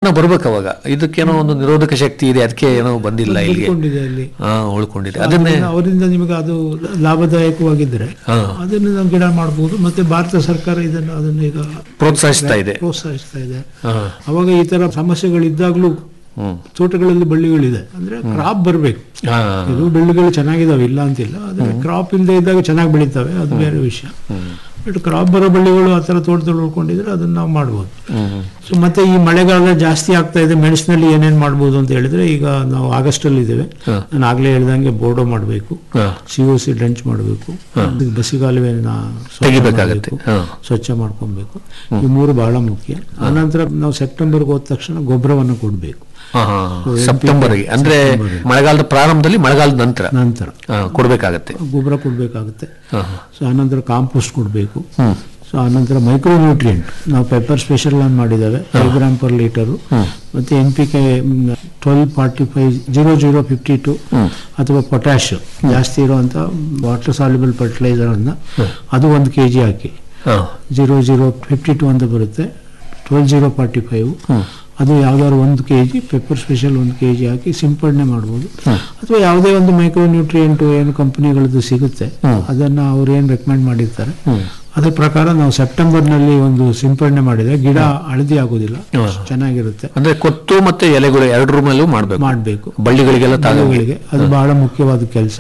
ಏನೋ ಬರ್ಬೇಕು ಅವಾಗ ಇದಕ್ಕೇನೋ ಒಂದು ನಿರೋಧಕ ಶಕ್ತಿ ಇದೆ ಅದಕ್ಕೆ ಏನೋ ಬಂದಿಲ್ಲ ಇಲ್ಲಿಗೆ ಉಳ್ಕೊಂಡಿದೆ ಅಲ್ಲಿ ಹಾ ಉಳ್ಕೊಂಡಿದೆ ಅದನ್ನೇ ಅದರಿಂದ- ಅವರಿಂದ ನಿಮಗೆ ಅದು ಲಾಭದಾಯಕವಾಗಿದ್ದರೆ ಹಾ. ಅದನ್ನು ನಾವು ಗಿಡ ಮಾಡಬಹುದು ಮತ್ತೆ ಭಾರತ ಸರ್ಕಾರ ಇದನ್ನು ಅದನ್ನು ಈಗ ಪ್ರೋತ್ಸಾಹಿಸ್ತಾ ಇದೆ ಪ್ರೋತ್ಸಾಹಿಸ್ತಾ ಇದೆ ಹಾ ಅವಾಗ ಈ ತರ ಸಮಸ್ಯೆಗಳಿದ್ದಾಗಲೂ ಹ್ಮ್ ತೋಟಗಳಲ್ಲಿ ಬಳ್ಳಿಗಳಿದೆ ಅಂದ್ರೆ ಕ್ರಾಪ್ ಬರಬೇಕು ಹಾ ಇದು ಬೆಳ್ಳಿಗಳು ಚೆನ್ನಾಗಿದಾವೆ ಇಲ್ಲ ಅಂತಿಲ್ಲ ಆದ್ರೆ ಕ್ರಾಪ್ ಇಲ್ಲದೆ ಇದ್ದಾಗ ಚೆನ್ನಾಗಿ ಬೆಳೀತವೆ ಅದು ಬೇರೆ ವಿಷಯ ಬಟ್ ಕ್ರಾಪ್ ಬರೋ ಬಳ್ಳಿಗಳು ಆ ಥರ ತೋಟದಲ್ಲಿ ಉಳ್ಕೊಂಡಿದ್ರೆ ಅದನ್ನ ನಾವು ಮಾಡ್ಬೋದು ಹ್ಮ್ ಸೊ ಮತ್ತೆ ಈ ಮಳೆಗಾಲ ಜಾಸ್ತಿ ಆಗ್ತಾ ಇದೆ ಮೆಣಸಿನಲ್ಲಿ ಏನೇನ್ ಮಾಡ್ಬೋದು ಅಂತ ಹೇಳಿದ್ರೆ ಈಗ ನಾವು ಆಗಸ್ಟ್ ಅಲ್ಲಿ ಇದ್ದೇವೆ ಹಾ. ನಾನು ಆಗ್ಲೇ ಹೇಳ್ದಂಗೆ ಬೋರ್ಡೋ ಮಾಡಬೇಕು ಹಾ ಸಿ ಒ ಸಿ ಡ್ರಂಚ್ ಮಾಡಬೇಕು ಬಸಿಗಾಲುವೆನ ಸ್ವಚ್ಛ ತೆಗಿಬೇಕಾಗತ್ತೆ ಮಾಡ್ಬೇಕು. ಹಾ ಸ್ವಚ್ಛ ಮಾಡ್ಕೊಬೇಕು ಈ ಮೂರು ಬಹಳ ಮುಖ್ಯ ಆನಂತರ ನಾವು ಸೆಪ್ಟೆಂಬರ್ಗೆ ಹೋದ ತಕ್ಷಣ ಗೊಬ್ಬರವನ್ನು ಕೊಡಬೇಕು ಹಾ, ಹಾ, ಹಾ. ಸೆಪ್ಟೆಂಬರ್ಗೆ ಅಂದ್ರೆ ಮಳೆಗಾಲದ ಪ್ರಾರಂಭದಲ್ಲಿ ಮಳೆಗಾಲದ ನಂತರ ನಂತರ ಹಾ, ಕೊಡ್ಬೇಕಾಗತ್ತೆ ಗೊಬ್ಬರ ಕೊಡಬೇಕಾಗುತ್ತೆ ಹಾ, ಹಾ. ಸೊ ಆನಂತರ ಕಾಂಪೋಸ್ಟ್ ಕೊಡಬೇಕು ಹ್ಮ್ ಸೊ ಆನಂತರ ಮೈಕ್ರೋ ನ್ಯೂಟ್ರಿಯೆಂಟ್ ನಾವು ಪೆಪ್ಪರ್ ಸ್ಪೆಷಲ್ ಅನ್ನು ಮಾಡಿದ್ದೇವೆ ಫೈವ್ ಗ್ರಾಮ್ ಪರ್ ಲೀಟರು ಮತ್ತೆ N P K twelve forty five zero zero fifty two ಅಥವಾ ಪೊಟ್ಯಾಶ್ ಜಾಸ್ತಿ ಇರುವಂಥ ವಾಟರ್ ಸಾಲ್ಯುಬಲ್ ಫರ್ಟಿಲೈಸರ್ ಅನ್ನ ಅದು ಒಂದು ಕೆ ಜಿ ಹಾಕಿ ಹಾ ಜೀರೋ ಜೀರೋ ಫಿಫ್ಟಿ ಟು ಅಂತ ಬರುತ್ತೆ ಟ್ವೆಲ್ ಜೀರೋ ಫಾರ್ಟಿ ಫೈವ್ ಅದು ಯಾವ್ದಾದ್ರು ಒಂದು ಕೆ ಜಿ ಪೆಪ್ಪರ್ ಸ್ಪೆಷಲ್ ಒಂದು ಕೆ ಜಿ ಹಾಕಿ ಸಿಂಪಡಣೆ ಮಾಡ್ಬೋದು ಅಥವಾ ಯಾವುದೇ ಒಂದು ಮೈಕ್ರೋ ನ್ಯೂಟ್ರಿಯೆಂಟ್ ಏನು ಕಂಪನಿಗಳದ್ದು ಸಿಗುತ್ತೆ ಅದನ್ನ ಅವ್ರು ಏನು ರೆಕಮೆಂಡ್ ಮಾಡಿರ್ತಾರೆ ಅದ್ರ ಪ್ರಕಾರ ನಾವು ಸೆಪ್ಟೆಂಬರ್ನಲ್ಲಿ ಒಂದು ಸಿಂಪಡಣೆ ಮಾಡಿದ್ರೆ ಗಿಡ ಹಳದಿ ಆಗೋದಿಲ್ಲ ಚೆನ್ನಾಗಿರುತ್ತೆ ಅಂದ್ರೆ ಕೊತ್ತು ಮತ್ತೆ ಎಲೆಗಳು ಎರಡರ ಮೇಲೂ ಮಾಡ್ಬೇಕು ಮಾಡಬೇಕು ಬಳ್ಳಿಗಳಿಗೆಲ್ಲ ತಾಗ ಗಿಡಗಳಿಗೆ ಅದು ಬಹಳ ಮುಖ್ಯವಾದ ಕೆಲಸ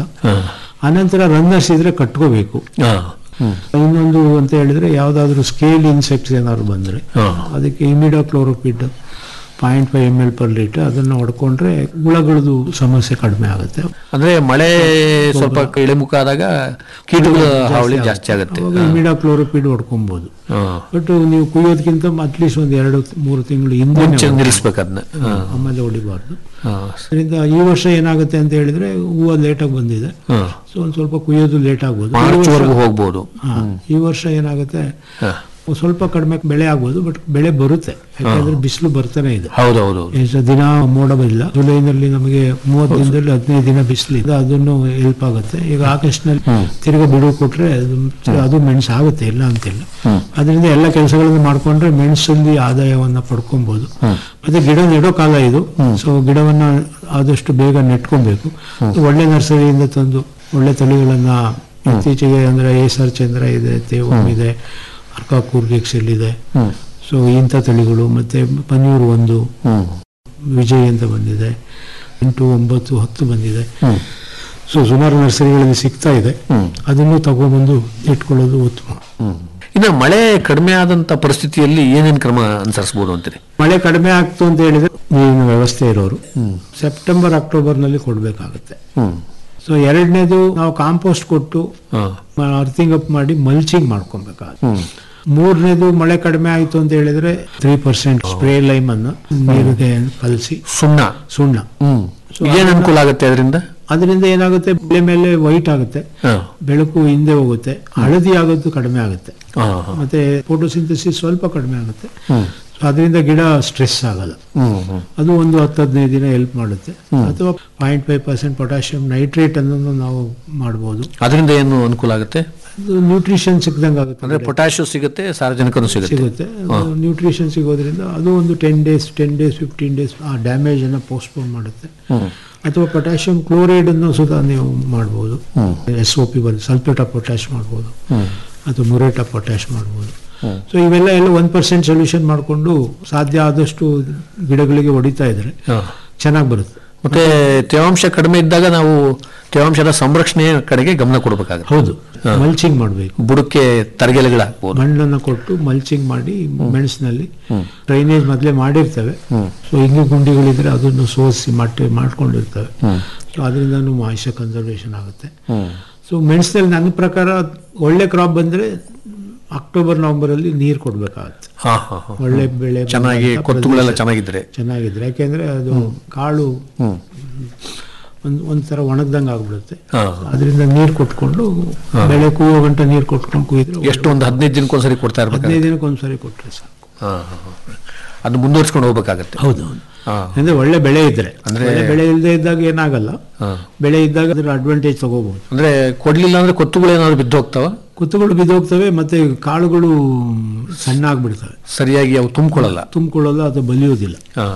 ಅನಂತರ ರನ್ನರ್ಸ್ ಇದ್ರೆ ಕಟ್ಕೋಬೇಕು ಇನ್ನೊಂದು ಅಂತ ಹೇಳಿದ್ರೆ ಯಾವ್ದಾದ್ರು ಸ್ಕೇಲ್ ಇನ್ಸೆಕ್ಟ್ಸ್ ಏನಾದ್ರು ಬಂದ್ರೆ ಅದಕ್ಕೆ imidacloprid point five M L per litre ಅದನ್ನ ಹೊಡ್ಕೊಂಡ್ರೆ ಹುಳಗಳದ್ದು ಸಮಸ್ಯೆ ಕಡಿಮೆ ಆಗುತ್ತೆ ಅಂದ್ರೆ ಮಳೆ ಸ್ವಲ್ಪ ಇಳಿಮುಖ ಆದಾಗ ಕೀಟಗಳ ಹಾವಳಿ ಜಾಸ್ತಿ ಆಗುತ್ತೆ ಅವಾಗ ಇಮಿಡೋ ಕ್ಲೋರೋಪಿಡ್ ಹೊಡ್ಕೊಬಹುದು ಹಾ. ಬಟ್ ನೀವು ಕುಯ್ಯೋದಕ್ಕಿಂತ ಅಟ್ಲೀಸ್ಟ್ ಒಂದು ಎರಡು ಮೂರು ತಿಂಗಳು ಹಿಂದೆ ಮುಂಚೆ ನಿಲ್ಲಿಸ್ಬೇಕು ಅದನ್ನ ಆಮೇಲೆ ಹೊಡಿಬಾರ್ದು ಅದರಿಂದ ಈ ವರ್ಷ ಏನಾಗುತ್ತೆ ಅಂತ ಹೇಳಿದ್ರೆ ಹೂವು ಲೇಟಾಗಿ ಬಂದಿದೆ ಸೊ ಒಂದು ಸ್ವಲ್ಪ ಕುಯ್ಯೋದು ಲೇಟ್ ಆಗ್ಬೋದು ಈ ಮಾರ್ಚ್ ವರ್ಷ- ವರೆಗೂ ಹೋಗ್ಬೋದು ಹಾ, ಈ ವರ್ಷ ಏನಾಗುತ್ತೆ ಹಾ. ಒಂದ್ ಸ್ವಲ್ಪ ಕಡಿಮೆ ಬೆಳೆ ಆಗ್ಬೋದು ಬಟ್ ಬೆಳೆ ಬರುತ್ತೆ ಯಾಕಂದ್ರೆ ಬಿಸಿಲು ಬರ್ತಾನೆ ಇದೆ ಹೌದೌದು ಎಷ್ಟು ದಿನ ಮೋಡವಿಲ್ಲ ಜುಲೈನಲ್ಲಿ ನಮಗೆ ಮೂವತ್ತು ದಿನದಲ್ಲಿ ಹದಿನೈದು ದಿನ ಬಿಸಿಲಿದೆ ಅದನ್ನು ಹೆಲ್ಪ್ ಆಗುತ್ತೆ ಈಗ ಆಗಸ್ಟ್ನಲ್ಲಿ ತಿರ್ಗಾ ಬಿಡುವು ಕೊಟ್ರೆ ಅದು- ಅದು ಮೆಣಸು ಆಗುತ್ತೆ ಇಲ್ಲ ಅಂತಿಲ್ಲ ಅದರಿಂದ ಎಲ್ಲ ಕೆಲಸಗಳನ್ನು ಮಾಡ್ಕೊಂಡ್ರೆ ಮೆಣಸಲ್ಲಿ ಆದಾಯವನ್ನ ಪಡ್ಕೊಬಹುದು ಮತ್ತೆ ಗಿಡ ನೆಡೋ ಕಾಲ ಇದು ಸೊ ಗಿಡವನ್ನ ಆದಷ್ಟು ಬೇಗ ನೆಟ್ಕೊಬೇಕು ಒಳ್ಳೆ ನರ್ಸರಿಯಿಂದ ತಂದು ಒಳ್ಳೆ ತಳಿಗಳನ್ನ ಇತ್ತೀಚೆಗೆ ಅಂದ್ರೆ ಏಸರ್ ಚಂದ್ರ ಇದೆ ತೇವಂ ಇದೆ ಅರ್ಕಾ ಕೂರ್ಗೆಕ್ಸೆಲ್ ಇದೆ ಸೊ ಇಂಥ ತಳಿಗಳು ಮತ್ತೆ ಪನ್ನೀರ್ ಒಂದು ವಿಜಯ್ ಅಂತ ಬಂದಿದೆ ಎಂಟು ಒಂಬತ್ತು ಹತ್ತು ಬಂದಿದೆ ಸೊ ಸುಮಾರು ನರ್ಸರಿಗಳಲ್ಲಿ ಸಿಗ್ತಾ ಇದೆ ಅದನ್ನು ತಗೊಂಡ್ಬಂದು ಇಟ್ಕೊಳ್ಳೋದು ಉತ್ತಮ ಇನ್ನು ಮಳೆ ಕಡಿಮೆ ಆದಂತ ಪರಿಸ್ಥಿತಿಯಲ್ಲಿ ಏನೇನ್ ಕ್ರಮ ಅನುಸರಿಸಬಹುದು ಅಂತೀರಿ ಮಳೆ ಕಡಿಮೆ ಆಗ್ತು ಅಂತ ಹೇಳಿದ್ರೆ ನೀರಿನ ವ್ಯವಸ್ಥೆ ಇರೋರು ಸೆಪ್ಟೆಂಬರ್ ಅಕ್ಟೋಬರ್ ನಲ್ಲಿ ಕೊಡ್ಬೇಕಾಗುತ್ತೆ ಸೊ ಎರಡನೇದು ನಾವು ಕಾಂಪೋಸ್ಟ್ ಕೊಟ್ಟು ಅರ್ಥಿಂಗ್ ಅಪ್ ಮಾಡಿ ಮಲ್ಚಿಂಗ್ ಮಾಡ್ಕೊಬೇಕಾಗುತ್ತೆ ಮೂರನೇದು ಮಳೆ ಕಡಿಮೆ ಆಯ್ತು ಅಂತ ಹೇಳಿದ್ರೆ ತ್ರೀ ಪರ್ಸೆಂಟ್ ಸ್ಪ್ರೇ ಲೈಮ್ ಅನ್ನು ನೀರಿಗೆ ಕಲಸಿ ಸುಣ್ಣ ಸುಣ್ಣ ಹ್ಮ್ So, ಏನ್ ಅನುಕೂಲ ಆಗುತ್ತೆ ಅದರಿಂದ ಅದರಿಂದ ಏನಾಗುತ್ತೆ ಬೆಳೆ ಮೇಲೆ ವೈಟ್ ಆಗುತ್ತೆ ಬೆಳಕು ಹಿಂದೆ ಹೋಗುತ್ತೆ ಹಳದಿ ಆಗೋದು ಕಡಿಮೆ ಆಗುತ್ತೆ ಮತ್ತೆ ಫೋಟೋಸಿಂಥಸಿಸ್ ಸ್ವಲ್ಪ ಕಡಿಮೆ ಆಗುತ್ತೆ So, ಅದರಿಂದ ಗಿಡ ಸ್ಟ್ರೆಸ್ ಆಗಲ್ಲ ಅದು ಒಂದು ಹತ್ತು ಹದಿನೈದು ದಿನ ಹೆಲ್ಪ್ ಮಾಡುತ್ತೆ ಅಥವಾ point five percent potassium nitrate ಅನ್ನು ನಾವು ಮಾಡ್ಬೋದು ಅದರಿಂದ ಏನು ಅನುಕೂಲ ಆಗುತ್ತೆ ಅದು ನ್ಯೂಟ್ರಿಷನ್ ಸಿಕ್ದಂಗೆ ಆಗುತ್ತೆ ಅಂದ್ರೆ ಪೊಟ್ಯಾಶಿಯಂ ಸಿಗುತ್ತೆ ಸಾರ್ವಜನಿಕನು ಸಿಗುತ್ತೆ ಸಿಗುತ್ತೆ ನ್ಯೂಟ್ರಿಷನ್ ಸಿಗೋದ್ರಿಂದ ಅದು ಒಂದು ten days ten days fifteen days ಆ ಡ್ಯಾಮೇಜ್ ಅನ್ನ ಪೋಸ್ಟ್ಪೋನ್ ಮಾಡುತ್ತೆ ಅಥವಾ ಪೊಟ್ಯಾಷಿಯಂ ಕ್ಲೋರೈಡ್ ಅನ್ನು ಸುಧಾ ನೀವು ಮಾಡ್ಬೋದು ಎಸ್ ಒ ಪಿ ಬಂದು ಸಲ್ಫೇಟ್ ಆಫ್ ಪೊಟ್ಯಾಶ್ ಮಾಡ್ಬೋದು ಅಥವಾ ಮುರೇಟ್ ಆಫ್ ಪೊಟ್ಯಾಶ್ ಮಾಡ್ಬೋದು ಸೊ ಇವೆಲ್ಲ ಎಲ್ಲ ಒನ್ ಪರ್ಸೆಂಟ್ ಸೊಲ್ಯೂಷನ್ ಮಾಡಿಕೊಂಡು ಸಾಧ್ಯ ಆದಷ್ಟು ಗಿಡಗಳಿಗೆ ಹೊಡಿತಾ ಇದ್ರೆ ಚೆನ್ನಾಗಿ ಬರುತ್ತೆ ಮತ್ತೆ ತೇವಾಂಶ ಕಡಿಮೆ ಇದ್ದಾಗ ನಾವು ತೇವಾಂಶದ ಸಂರಕ್ಷಣೆ ಕಡೆಗೆ ಗಮನ ಕೊಡಬೇಕಾಗುತ್ತೆ ಹೌದು ಮಲ್ಚಿಂಗ್ ಮಾಡಬೇಕು ಬುಡಕ್ಕೆ ತರಗೆಲೆಗಳು ಹಾಕ್ಬೋದು ಮಣ್ಣನ್ನು ಕೊಟ್ಟು ಮಲ್ಚಿಂಗ್ ಮಾಡಿ ಮೆಣಸಿನಲ್ಲಿ ಡ್ರೈನೇಜ್ ಮೊದಲೇ ಮಾಡಿರ್ತವೆ ಸೊ ಹಿಂಗೆ ಗುಂಡಿಗಳಿದ್ರೆ ಅದನ್ನು ಸೋಸಿ ಮಟ್ಟಿ ಮಾಡ್ಕೊಂಡಿರ್ತವೆ ಸೊ ಅದರಿಂದನೂ ಮಾಯಿಷ ಕನ್ಸರ್ವೇಷನ್ ಆಗುತ್ತೆ ಸೊ ಮೆಣಸಿನಲ್ಲಿ ನನ್ನ ಪ್ರಕಾರ ಒಳ್ಳೆ ಕ್ರಾಪ್ ಬಂದ್ರೆ ಅಕ್ಟೋಬರ್ ನವೆಂಬರ್ ಅಲ್ಲಿ ನೀರು ಕೊಡ್ಬೇಕಾಗತ್ತೆ ಹಾ ಹಾ ಹಾ ಒಳ್ಳೆ ಬೆಳೆ ಚೆನ್ನಾಗಿ ಬಂದಂತ ಕೊತ್ತುಗಳೆಲ್ಲ ಪ್ರದೇಶ ಚೆನ್ನಾಗಿದ್ರೆ ಚೆನ್ನಾಗಿದ್ರೆ ಯಾಕೆಂದ್ರೆ ಅದು ಕಾಳು ಒಂದ್ ಒಂಥರ ಒಣಗ್ದಂಗೆ ಆಗ್ಬಿಡುತ್ತೆ ಹಾ. ಅದರಿಂದ ನೀರು ಕೊಟ್ಕೊಂಡು ಬೆಳೆ ಕುಯ್ಯೋ ಗಂಟೆ ನೀರು ಕೊಟ್ಕೊಂಡು ಕುಯ್ದ್ರೆ ಎಷ್ಟು ಒಂದು ಹದಿನೈದು ದಿನಕ್ಕೊಂದ್ಸರಿ ಕೊಡ್ತಾ ಇರ್ಬೇಕು ಹದಿನೈದು ದಿನಕ್ಕೆ ಒಂದ್ಸರಿ ಕೊಟ್ರೆ ಸಾಕು ಹಾ ಹಾ, ಹಾ. ಅದು ಮುಂದುವರ್ಸ್ಕೊಂಡು ಹೋಗ್ಬೇಕಾಗತ್ತೆ ಹೌದು ಹಾ ಅಂದ್ರೆ ಒಳ್ಳೆ ಬೆಳೆ ಇದ್ರೆ ಅಂದ್ರೆ- ಒಳ್ಳೆ ಬೆಳೆ ಇಲ್ಲದೆ ಇದ್ದಾಗ ಏನಾಗಲ್ಲ ಹಾ. ಬೆಳೆ ಇದ್ದಾಗ ಅದ್ರ ಅಡ್ವಾಂಟೇಜ್ ತಗೋಬಹುದು ಅಂದ್ರೆ ಕೊಡ್ಲಿಲ್ಲ ಅಂದ್ರೆ ಕೊತ್ತುಗಳು ಏನಾದ್ರು ಬಿದ್ದು ಹೋಗ್ತಾವ ಕುತ್ತುಗಳು ಬಿದ್ದೋಗ್ತವೆ ಮತ್ತೆ ಕಾಳುಗಳು ಸಣ್ಣ ಆಗ್ಬಿಡ್ತವೆ ಸರಿಯಾಗಿ ಅವು ತುಂಬಿಕೊಳ್ಳಲ್ಲ ತುಂಬಿಕೊಳ್ಳಲ್ಲ ಅಥವಾ ಬಲಿಯೋದಿಲ್ಲ ಹಾ